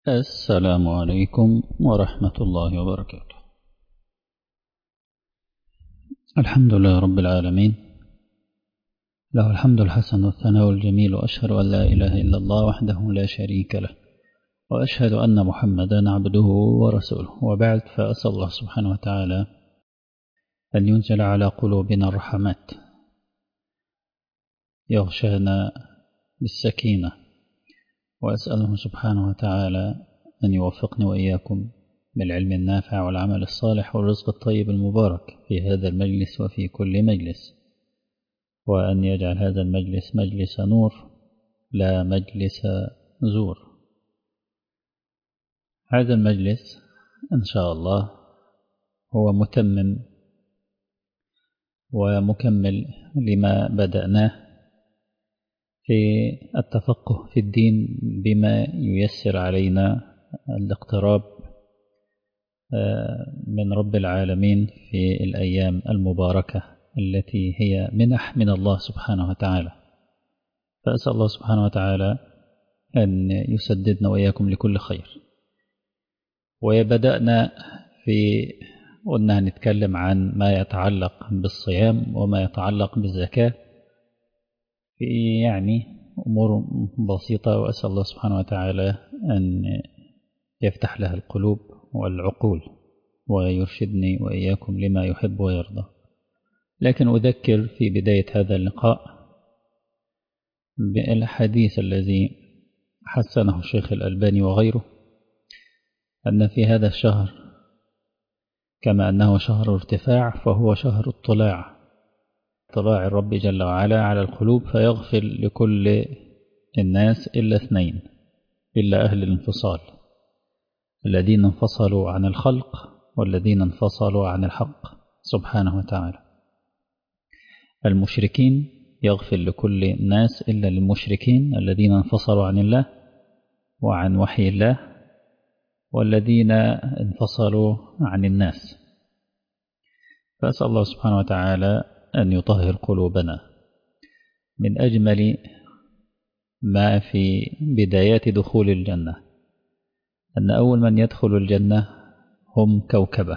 السلام عليكم ورحمة الله وبركاته الحمد لله رب العالمين له الحمد الحسن والثناء الجميل وأشهد أن لا إله إلا الله وحده لا شريك له وأشهد أن محمدا عبده ورسوله وبعد فأسأل الله سبحانه وتعالى أن ينزل على قلوبنا الرحمات يغشانا بالسكينة وأسأله سبحانه وتعالى أن يوفقني وإياكم بالعلم النافع والعمل الصالح والرزق الطيب المبارك في هذا المجلس وفي كل مجلس وأن يجعل هذا المجلس مجلس نور لا مجلس زور هذا المجلس إن شاء الله هو متمم ومكمل لما بدأناه في التفقه في الدين بما ييسر علينا الاقتراب من رب العالمين في الأيام المباركة التي هي منح من الله سبحانه وتعالى فأسأل الله سبحانه وتعالى أن يسددنا وإياكم لكل خير وبدأنا في قلنا هنتكلم عن ما يتعلق بالصيام وما يتعلق بالزكاة في يعني أمور بسيطة وأسأل الله سبحانه وتعالى أن يفتح لها القلوب والعقول ويرشدني وإياكم لما يحب ويرضى لكن أذكر في بداية هذا اللقاء بالحديث الذي حسنه الشيخ الألباني وغيره أن في هذا الشهر كما أنه شهر ارتفاع فهو شهر اطلاع اطلاع الرب جل وعلا على القلوب فيغفر لكل الناس إلا اثنين إلا أهل الانفصال الذين انفصلوا عن الخلق والذين انفصلوا عن الحق سبحانه وتعالى المشركين يغفر لكل الناس إلا للمشركين الذين انفصلوا عن الله وعن وحي الله والذين انفصلوا عن الناس فأسأل الله سبحانه وتعالى أن يطهر قلوبنا من أجمل ما في بدايات دخول الجنة أن أول من يدخل الجنة هم كوكبة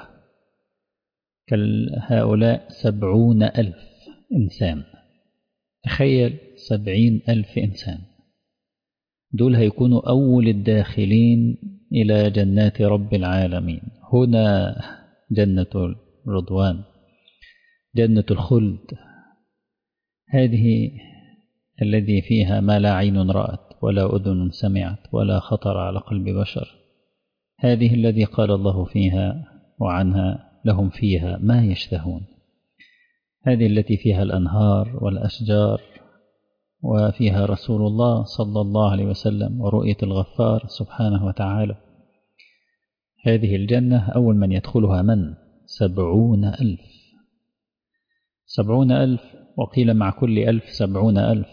هؤلاء سبعون ألف إنسان تخيل سبعين ألف إنسان دول هيكونوا أول الداخلين إلى جنات رب العالمين هنا جنة الرضوان جنة الخلد هذه الذي فيها ما لا عين رأت ولا أذن سمعت ولا خطر على قلب بشر هذه الذي قال الله فيها وعنها لهم فيها ما يشتهون هذه التي فيها الأنهار والأشجار وفيها رسول الله صلى الله عليه وسلم ورؤية الغفار سبحانه وتعالى هذه الجنة أول من يدخلها من سبعون ألف سبعون ألف وقيل مع كل ألف سبعون ألف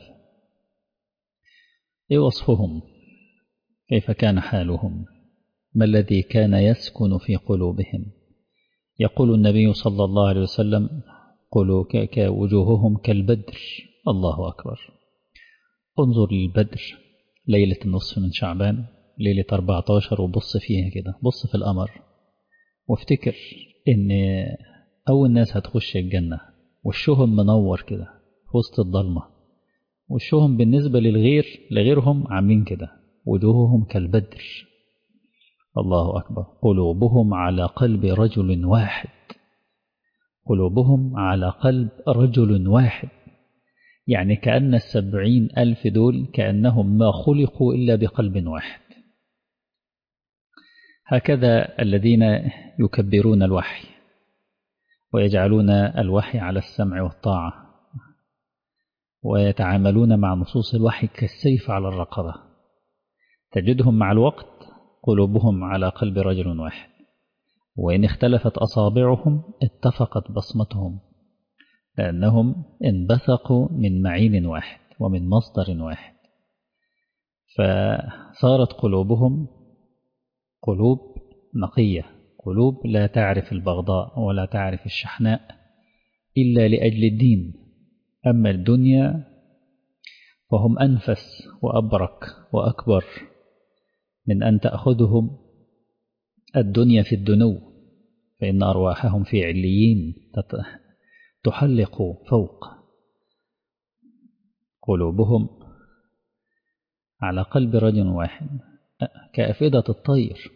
إيه وصفهم كيف كان حالهم ما الذي كان يسكن في قلوبهم يقول النبي صلى الله عليه وسلم قلوا وجوههم كالبدر الله أكبر انظر للبدر ليلة النصف من شعبان ليلة 14 وبص فيها كده بص في القمر وافتكر ان أول ناس هتخش الجنة وشهم منور كده في وسط الضلمة وشهم بالنسبة للغير لغيرهم عاملين كده وجوههم كالبدر الله أكبر قلوبهم على قلب رجل واحد قلوبهم على قلب رجل واحد يعني كأن السبعين ألف دول كأنهم ما خلقوا إلا بقلب واحد هكذا الذين يكبرون الوحي ويجعلون الوحي على السمع والطاعة ويتعاملون مع نصوص الوحي كالسيف على الرقبة تجدهم مع الوقت قلوبهم على قلب رجل واحد وإن اختلفت أصابعهم اتفقت بصمتهم لأنهم انبثقوا من معين واحد ومن مصدر واحد فصارت قلوبهم قلوب نقية قلوب لا تعرف البغضاء ولا تعرف الشحناء إلا لأجل الدين أما الدنيا فهم أنفس وأبرك وأكبر من أن تأخذهم الدنيا في الدنو فإن أرواحهم في عليين تحلق فوق قلوبهم على قلب رجل واحد كأفئدة الطير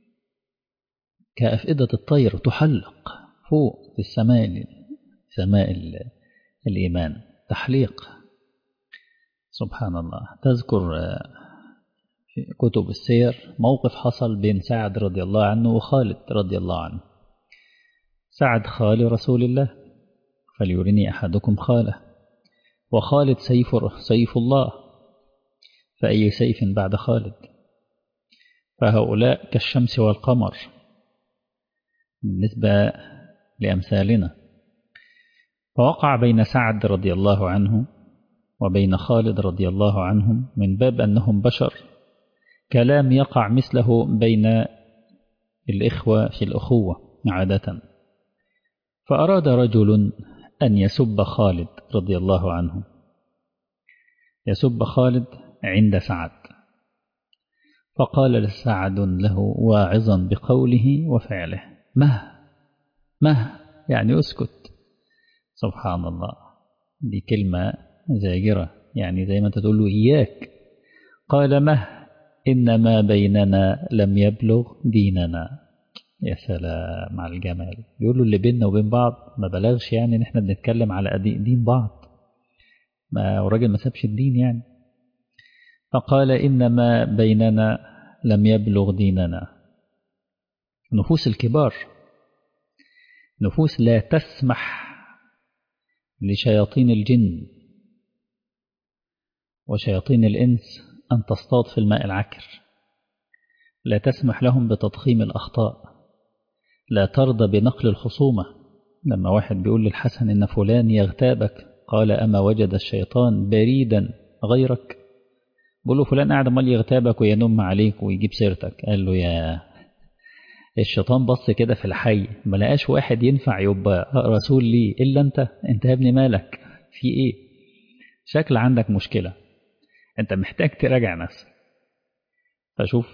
كأفئدة الطير تحلق فوق في السماء سماء الإيمان تحليق سبحان الله تذكر في كتب السير موقف حصل بين سعد رضي الله عنه وخالد رضي الله عنه سعد خال رسول الله فليرني أحدكم خاله وخالد سيف سيف الله فأي سيف بعد خالد فهؤلاء كالشمس والقمر بالنسبة لأمثالنا فوقع بين سعد رضي الله عنه وبين خالد رضي الله عنهم من باب أنهم بشر كلام يقع مثله بين الإخوة في الأخوة عادة فأراد رجل أن يسب خالد رضي الله عنه يسب خالد عند سعد فقال لسعد له واعظا بقوله وفعله مه مه يعني اسكت سبحان الله دي كلمة زاجرة يعني زي ما انت تقول له إياك قال مه إن ما بيننا لم يبلغ ديننا يا سلام على الجمال بيقولوا اللي بيننا وبين بعض ما بلغش يعني ان احنا بنتكلم على دين بعض ما والراجل ما سابش الدين يعني فقال إن ما بيننا لم يبلغ ديننا نفوس الكبار نفوس لا تسمح لشياطين الجن وشياطين الإنس أن تصطاد في الماء العكر لا تسمح لهم بتضخيم الأخطاء لا ترضى بنقل الخصومة لما واحد بيقول للحسن إن فلان يغتابك قال أما وجد الشيطان بريدا غيرك بقول له فلان قاعد امال يغتابك وينم عليك ويجيب سيرتك قال له يا الشيطان بص كده في الحي ما لقاش واحد ينفع يبقى رسول لي إلا أنت أنت يا ابني مالك في إيه شكل عندك مشكلة أنت محتاج تراجع نفسك فشوف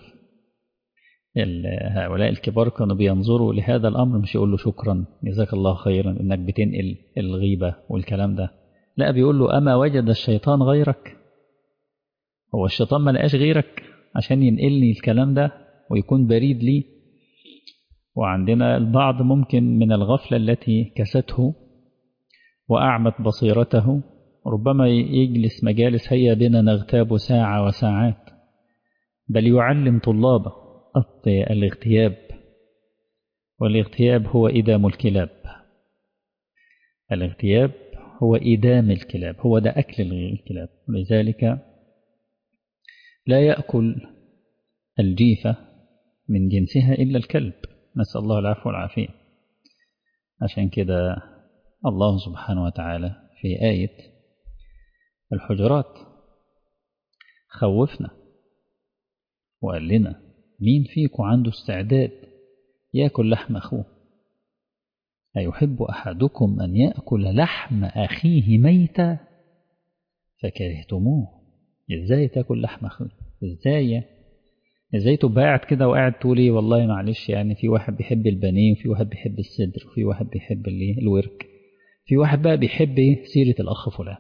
هؤلاء الكبار كانوا بينظروا لهذا الأمر مش يقول له شكرا جزاك الله خيرا إنك بتنقل الغيبة والكلام ده لا بيقول له أما وجد الشيطان غيرك هو الشيطان ما لقاش غيرك عشان ينقلني الكلام ده ويكون بريد لي وعندنا البعض ممكن من الغفلة التي كسته وأعمت بصيرته ربما يجلس مجالس هيا بنا نغتاب ساعة وساعات بل يعلم طلابه الاغتياب والاغتياب هو إدام الكلاب الاغتياب هو إدام الكلاب هو ده أكل الكلاب لذلك لا يأكل الجيفة من جنسها إلا الكلب نسأل الله العفو والعافية عشان كده الله سبحانه وتعالى في آية الحجرات خوفنا وقال لنا مين فيكم عنده استعداد يأكل لحم أخوه أيحب أحدكم أن يأكل لحم أخيه ميتا فكرهتموه إزاي تاكل لحم أخوه إزاي ازاي تبقى قاعد كده وقاعد تقول ايه والله معلش يعني في واحد بيحب البانيه وفي واحد بيحب الصدر وفي واحد بيحب الايه الورك في واحد بقى بيحب ايه سيره الاخ فلان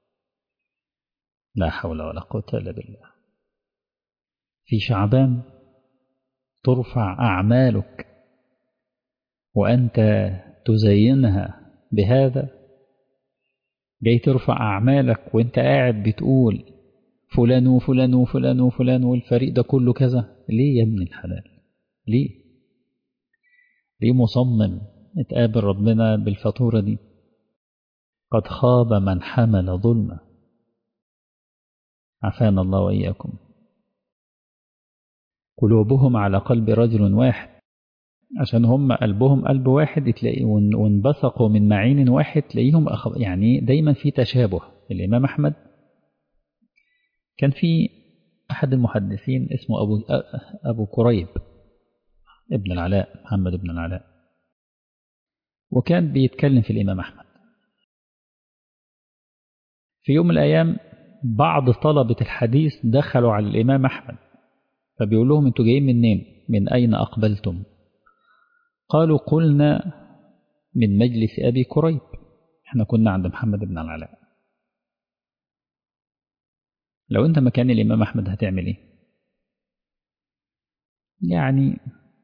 لا حول ولا قوه الا بالله في شعبان ترفع اعمالك وانت تزينها بهذا جاي ترفع اعمالك وانت قاعد بتقول فلان وفلان وفلان وفلان والفريق ده كله كذا ليه يا ابن الحلال ليه ليه مصمم اتقابل ربنا بالفاتورة دي قد خاب من حمل ظلمة عافانا الله وإياكم قلوبهم على قلب رجل واحد عشان هم قلبهم قلب واحد تلاقي وانبثقوا من معين واحد تلاقيهم يعني دايما في تشابه الإمام أحمد كان في أحد المحدثين اسمه أبو, أبو كريب ابن العلاء محمد بن العلاء وكان بيتكلم في الإمام أحمد في يوم من الأيام بعض طلبة الحديث دخلوا على الإمام أحمد فبيقول لهم انتوا جايين منين من أين أقبلتم قالوا قلنا من مجلس أبي كريب احنا كنا عند محمد بن العلاء لو انت مكان الإمام أحمد هتعمل ايه يعني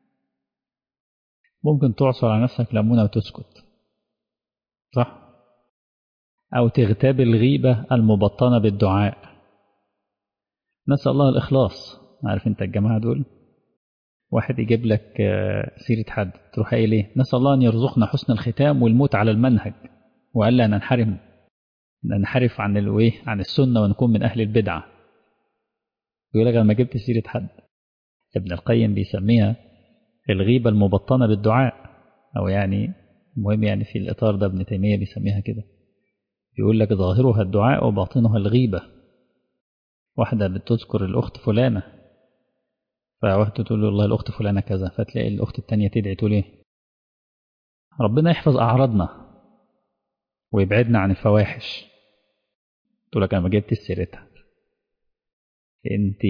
ممكن تعصر على نفسك ليمونة وتسكت صح أو تغتاب الغيبة المبطنة بالدعاء نسأل الله الإخلاص عارف أنت الجماعة دول واحد يجيب لك سيرة حد تروح قايل ايه نسأل الله أن يرزقنا حسن الختام والموت على المنهج وألا ننحرم ننحرف عن الويه عن السنة ونكون من أهل البدعة يقول لك لما جبت سيرة حد ابن القيم بيسميها الغيبة المبطنة بالدعاء أو يعني المهم يعني في الإطار ده ابن تيمية بيسميها كده يقول لك ظاهرها الدعاء وباطنها الغيبة واحدة بتذكر الأخت فلانة فواحدة تقول له والله الأخت فلانة كذا فتلاقي الأخت التانية تدعي تقول إيه ربنا يحفظ أعراضنا ويبعدنا عن الفواحش تقول لك أنا ما جبت سيرتها أنت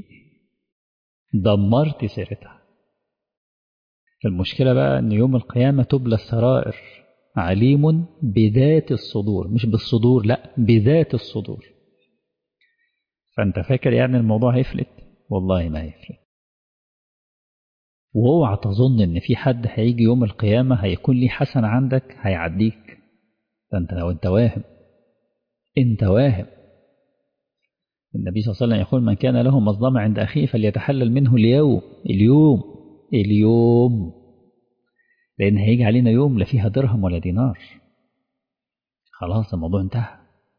دمرت سيرتها المشكلة بقى أن يوم القيامة تبلى السرائر عليم بذات الصدور مش بالصدور لا بذات الصدور فأنت فاكر يعني الموضوع هيفلت والله ما هيفلت واوعى تظن ان في حد هيجي يوم القيامة هيكون لي حسن عندك هيعديك ده انت لو انت واهم انت واهم النبي صلى الله عليه وسلم يقول من كان له مظلمة عند أخيه فليتحلل منه اليوم اليوم اليوم لأن هيجي علينا يوم لا فيها درهم ولا دينار خلاص الموضوع انتهى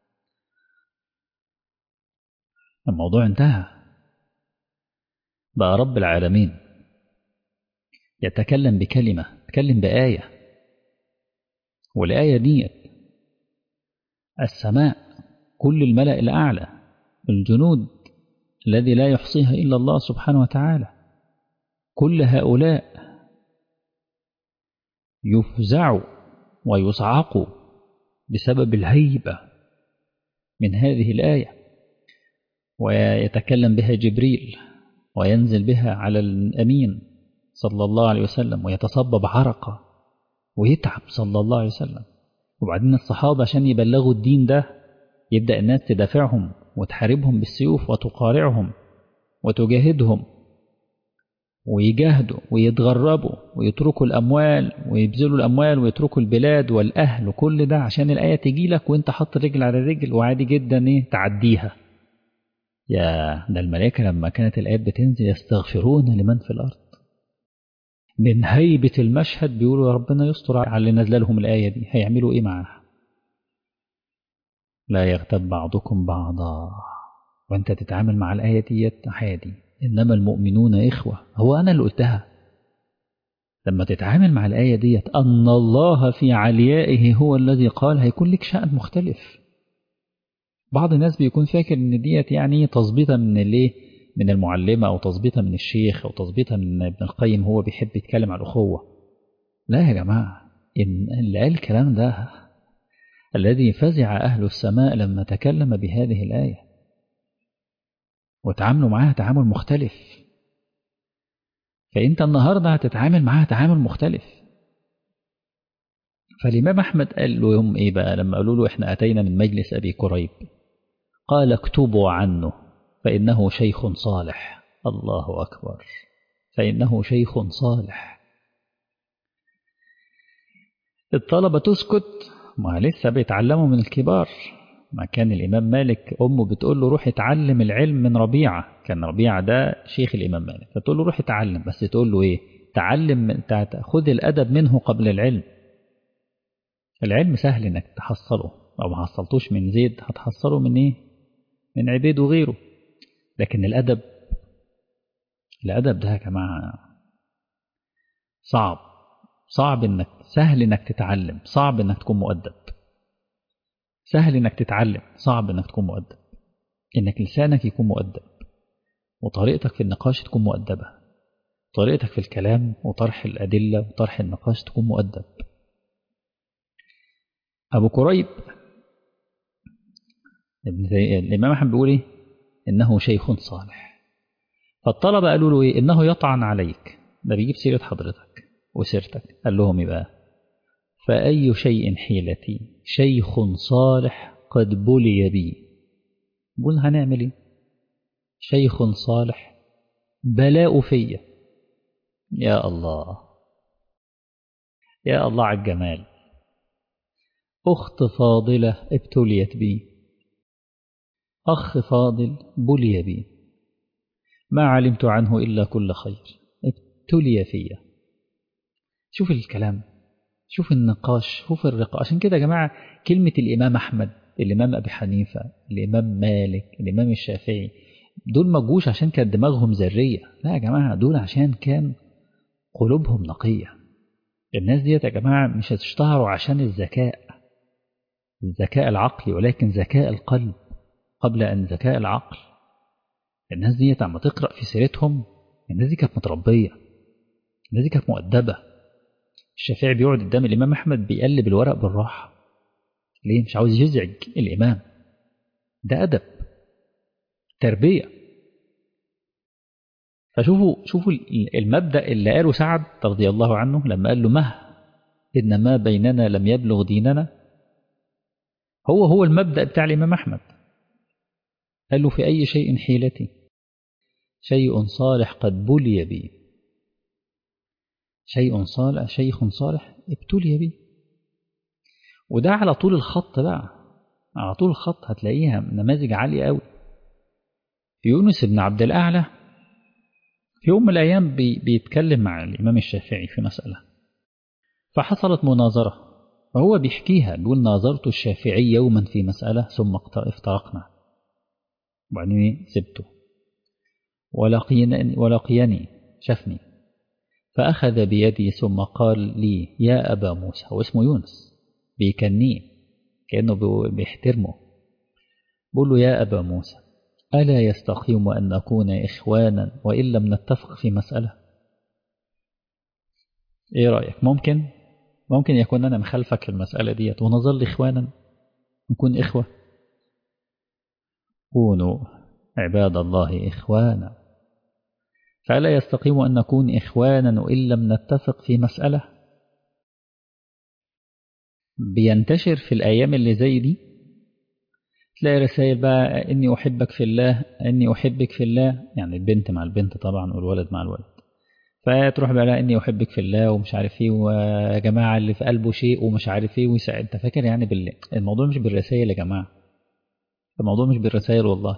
الموضوع انتهى بقى رب العالمين يتكلم بكلمة يتكلم بآية والآية ديت السماء كل الملأ الأعلى الجنود الذي لا يحصيها إلا الله سبحانه وتعالى كل هؤلاء يفزعوا ويصعقوا بسبب الهيبة من هذه الآية ويتكلم بها جبريل وينزل بها على الأمين صلى الله عليه وسلم ويتصبب عرقه ويتعب صلى الله عليه وسلم وبعدين الصحابة عشان يبلغوا الدين ده يبدأ الناس تدافعهم وتحاربهم بالسيوف وتقارعهم وتجاهدهم ويجاهدوا ويتغربوا ويتركوا الأموال ويبذلوا الأموال ويتركوا البلاد والأهل وكل ده عشان الآية تجي لك وانت حط رجل على رجل وعادي جدا ايه تعديها يا ده الملائكة لما كانت الآيات بتنزل يستغفرون لمن في الأرض من هيبة المشهد بيقولوا يا ربنا يستر على اللي نزل لهم الآية دي هيعملوا إيه معاها لا يغتب بعضكم بعضا وانت تتعامل مع الآية ديت عادي إنما المؤمنون إخوة هو أنا اللي قلتها لما تتعامل مع الآية ديت أن الله في عليائه هو الذي قال هيكون لك شأن مختلف بعض الناس بيكون فاكر ان ديت يعني تظبيطه من الايه من المعلمة أو تظبيطها من الشيخ أو تظبيطها من ابن القيم هو بيحب يتكلم على الأخوة لا يا جماعة إن اللي قال الكلام ده الذي فزع أهل السماء لما تكلم بهذه الآية وتعاملوا معاها تعامل مختلف فأنت النهاردة هتتعامل معاها تعامل مختلف فالإمام أحمد قال له يوم إيه بقى لما قالوا له إحنا أتينا من مجلس أبي كريب قال اكتبوا عنه فإنه شيخ صالح الله أكبر فإنه شيخ صالح الطلبة تسكت ما لسه بيتعلموا من الكبار ما كان الإمام مالك أمه بتقول له روح اتعلم العلم من ربيعة كان ربيعة ده شيخ الإمام مالك فتقول له روح اتعلم بس تقول له إيه تعلم خذ الأدب منه قبل العلم العلم سهل إنك تحصله أو ما حصلتوش من زيد هتحصله من إيه من عبيد وغيره لكن الأدب الأدب ده يا جماعة صعب صعب إنك سهل إنك تتعلم صعب إنك تكون مؤدب سهل إنك تتعلم صعب إنك تكون مؤدب إنك لسانك يكون مؤدب وطريقتك في النقاش تكون مؤدبة طريقتك في الكلام وطرح الأدلة وطرح النقاش تكون مؤدب أبو كريب الإمام أحمد بيقول إيه إنه شيخ صالح فالطلبة قالوا له إيه إنه يطعن عليك ده بيجيب سيرة حضرتك وسيرتك قال لهم إيه بقى فأي شيء حيلتي شيخ صالح قد بلي بي قول هنعمل إيه شيخ صالح بلاء فيا يا الله يا الله على الجمال أخت فاضلة ابتليت بي أخ فاضل بلي بي ما علمت عنه إلا كل خير ابتلي فيا شوف الكلام شوف النقاش شوف الرقة عشان كده يا جماعة كلمة الإمام أحمد الإمام أبي حنيفة الإمام مالك الإمام الشافعي دول ما جوش عشان كانت دماغهم ذرية لا يا جماعة دول عشان كان قلوبهم نقية الناس ديت يا جماعة مش هتشتهروا عشان الذكاء الذكاء العقلي ولكن ذكاء القلب قبل أن ذكاء العقل الناس ديت عم تقرأ في سيرتهم الناس دي كانت متربية الناس دي كانت مؤدبة الشافعي بيقعد قدام الإمام أحمد بيقلب الورق بالراحة ليه مش عاوز يزعج الإمام ده أدب تربية فشوفوا شوفوا المبدأ اللي قاله سعد رضي الله عنه لما قال له مه إن ما بيننا لم يبلغ ديننا هو هو المبدأ بتاع الإمام أحمد قال له في أي شيء حيلتي شيء صالح قد بلي بي شيء صالح شيخ صالح ابتلي بي وده على طول الخط بقى على طول الخط هتلاقيها نماذج عالية قوي يونس بن عبد الأعلى في يوم من الأيام بي بيتكلم مع الإمام الشافعي في مسألة فحصلت مناظرة فهو بيحكيها بيقول ناظرت الشافعي يوما في مسألة ثم افترقنا وبعدين سبته ولقيني, ولقيني شافني فأخذ بيدي ثم قال لي يا أبا موسى هو اسمه يونس بيكنيه كأنه بيحترمه بقول له يا أبا موسى ألا يستقيم أن نكون إخوانا وإن لم نتفق في مسألة إيه رأيك ممكن ممكن يكون أنا مخالفك في المسألة ديت ونظل إخوانا نكون إخوة كونوا عباد الله إخوانا فألا يستقيم أن نكون إخوانا وإن لم نتفق في مسألة بينتشر في الأيام اللي زي دي تلاقي رسائل بقى إني أحبك في الله إني أحبك في الله يعني البنت مع البنت طبعا والولد مع الولد فتروح بقى إني أحبك في الله ومش عارف إيه ويا جماعة اللي في قلبه شيء ومش عارف إيه ويسأل أنت فاكر يعني بال... الموضوع مش بالرسائل يا جماعة الموضوع مش بالرسائل والله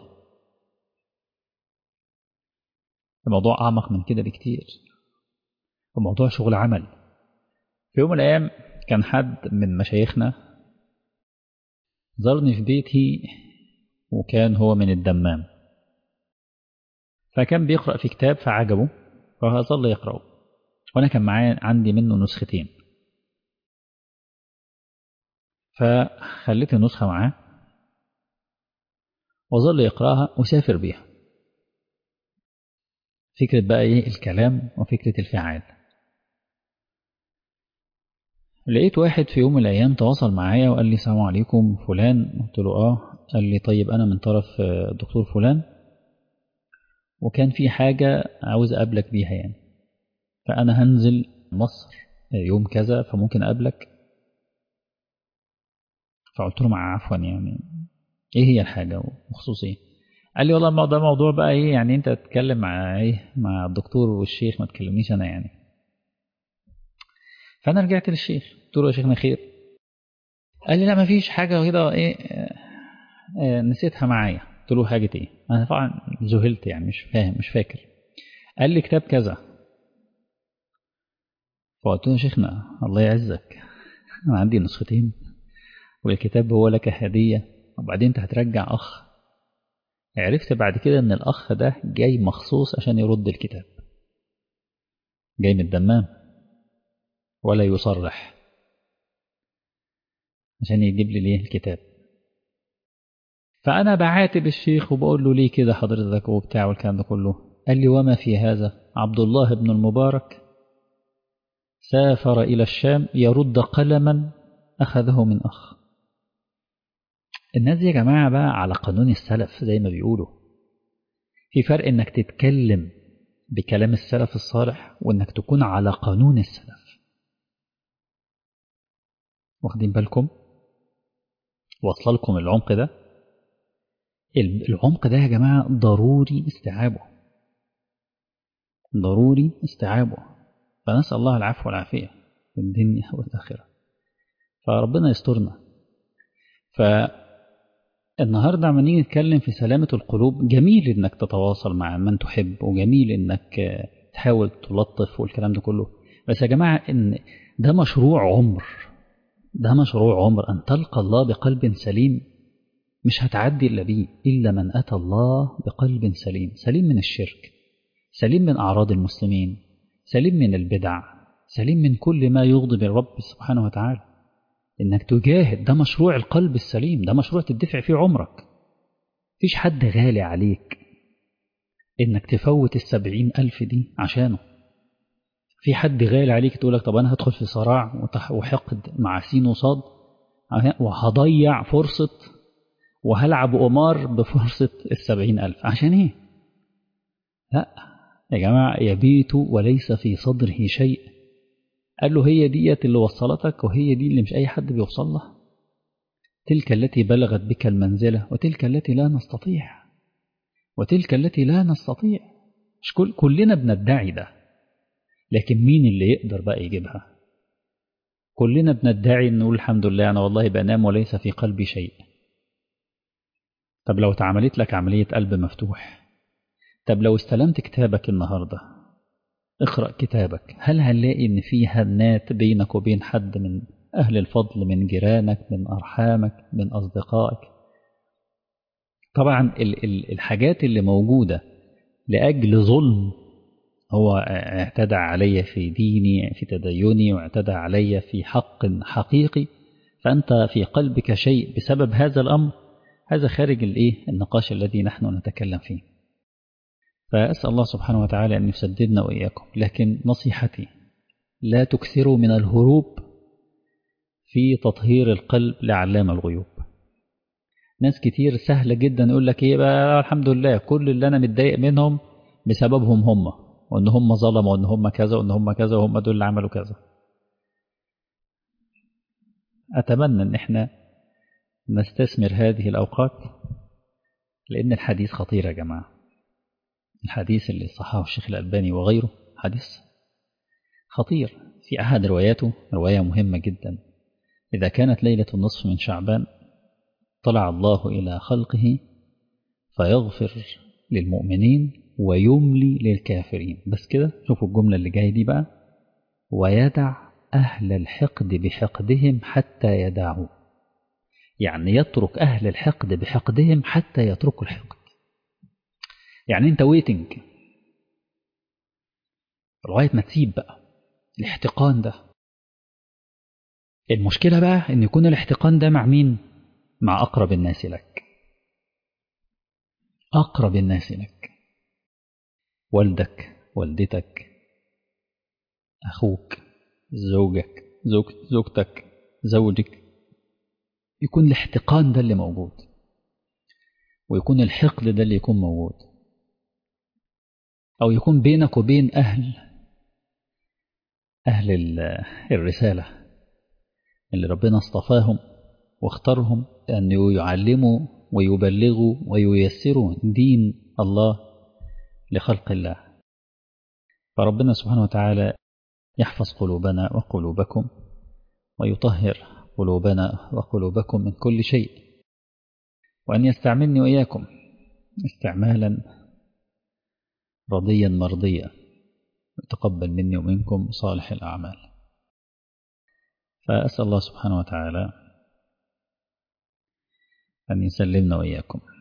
الموضوع أعمق من كده بكتير الموضوع شغل عمل في يوم من الأيام كان حد من مشايخنا زارني في بيتي وكان هو من الدمام فكان بيقرأ في كتاب فعجبه فظل يقرأه وأنا كان معايا عندي منه نسختين فخليت النسخة معاه وظل يقرأها وسافر بيها فكرة بقى إيه الكلام وفكرة الفعال لقيت واحد في يوم من الأيام تواصل معايا وقال لي السلام عليكم فلان قلت له آه قال لي طيب أنا من طرف الدكتور فلان وكان في حاجة عاوز أقابلك بيها يعني فأنا هنزل مصر يوم كذا فممكن أقابلك فقلت له مع عفوا يعني إيه هي الحاجة وخصوص إيه قال لي والله ما ده موضوع بقى إيه يعني أنت تتكلم مع إيه مع الدكتور والشيخ ما تكلمنيش أنا يعني فأنا رجعت للشيخ قلت له يا شيخنا خير قال لي لا ما فيش حاجة كده إيه آه نسيتها معايا قلت له حاجة إيه أنا طبعا ذهلت يعني مش فاهم مش فاكر قال لي كتاب كذا فقلت له يا شيخنا الله يعزك أنا عندي نسختين والكتاب هو لك هدية وبعدين أنت هترجع أخ عرفت بعد كده إن الأخ ده جاي مخصوص عشان يرد الكتاب جاي من الدمام ولا يصرح عشان يجيب لي ليه الكتاب فأنا بعاتب الشيخ وبقول له ليه كده حضرتك وبتاع والكلام ده كله قال لي وما في هذا عبد الله بن المبارك سافر إلى الشام يرد قلما أخذه من أخ الناس دي يا جماعة بقى على قانون السلف زي ما بيقولوا في فرق إنك تتكلم بكلام السلف الصالح وإنك تكون على قانون السلف واخدين بالكم واصل لكم العمق ده العمق ده يا جماعة ضروري استيعابه ضروري استيعابه فنسأل الله العفو والعافية في الدنيا والآخرة فربنا يسترنا فالنهاردة عم نيجي نتكلم في سلامة القلوب جميل انك تتواصل مع من تحب وجميل انك تحاول تلطف والكلام ده كله بس يا جماعة ان ده مشروع عمر ده مشروع عمر أن تلقى الله بقلب سليم مش هتعدي إلا بيه إلا من أتى الله بقلب سليم سليم من الشرك سليم من أعراض المسلمين سليم من البدع سليم من كل ما يغضب الرب سبحانه وتعالى إنك تجاهد ده مشروع القلب السليم ده مشروع تدفع فيه عمرك فيش حد غالي عليك إنك تفوت السبعين ألف دي عشانه في حد غالي عليك تقول لك طب أنا هدخل في صراع وحقد مع سين وصاد وهضيع فرصة وهلعب قمار بفرصة السبعين ألف عشان إيه؟ لا يا جماعة يبيت وليس في صدره شيء قال له هي ديت اللي وصلتك وهي دي اللي مش أي حد بيوصل لها تلك التي بلغت بك المنزلة وتلك التي لا نستطيع وتلك التي لا نستطيع مش كل كلنا بندعي ده لكن مين اللي يقدر بقى يجيبها كلنا بندعي نقول الحمد لله أنا والله بنام وليس في قلبي شيء طب لو اتعملت لك عملية قلب مفتوح طب لو استلمت كتابك النهاردة اقرأ كتابك هل هنلاقي ان في هنات بينك وبين حد من أهل الفضل من جيرانك من أرحامك من أصدقائك طبعا الحاجات اللي موجودة لأجل ظلم هو اعتدى علي في ديني في تديني واعتدى علي في حق حقيقي فأنت في قلبك شيء بسبب هذا الأمر هذا خارج الايه النقاش الذي نحن نتكلم فيه فأسأل الله سبحانه وتعالى أن يسددنا وإياكم لكن نصيحتي لا تكثروا من الهروب في تطهير القلب لعلام الغيوب ناس كتير سهلة جدا يقول لك ايه بقى الحمد لله كل اللي انا متضايق منهم بسببهم هم وان هم ظلموا وان هم كذا وان هم كذا وهم دول اللي عملوا كذا اتمنى ان احنا نستثمر هذه الاوقات لان الحديث خطير يا جماعه الحديث اللي صححه الشيخ الالباني وغيره حديث خطير في احد رواياته روايه مهمه جدا اذا كانت ليله النصف من شعبان طلع الله إلى خلقه فيغفر للمؤمنين ويملي للكافرين بس كده شوفوا الجملة اللي جاية دي بقى ويدع أهل الحقد بحقدهم حتى يدعوا يعني يترك أهل الحقد بحقدهم حتى يتركوا الحقد يعني أنت ويتنج لغاية ما تسيب بقى الاحتقان ده المشكلة بقى أن يكون الاحتقان ده مع مين؟ مع أقرب الناس لك أقرب الناس لك والدك والدتك أخوك زوجك زوج زوجتك زوجك يكون الاحتقان ده اللي موجود ويكون الحقد ده اللي يكون موجود أو يكون بينك وبين أهل أهل الرسالة اللي ربنا اصطفاهم واختارهم أن يعلموا ويبلغوا وييسروا دين الله لخلق الله فربنا سبحانه وتعالى يحفظ قلوبنا وقلوبكم ويطهر قلوبنا وقلوبكم من كل شيء وأن يستعملني وإياكم استعمالا رضيا مرضيا ويتقبل مني ومنكم صالح الأعمال فأسأل الله سبحانه وتعالى أن يسلمنا وإياكم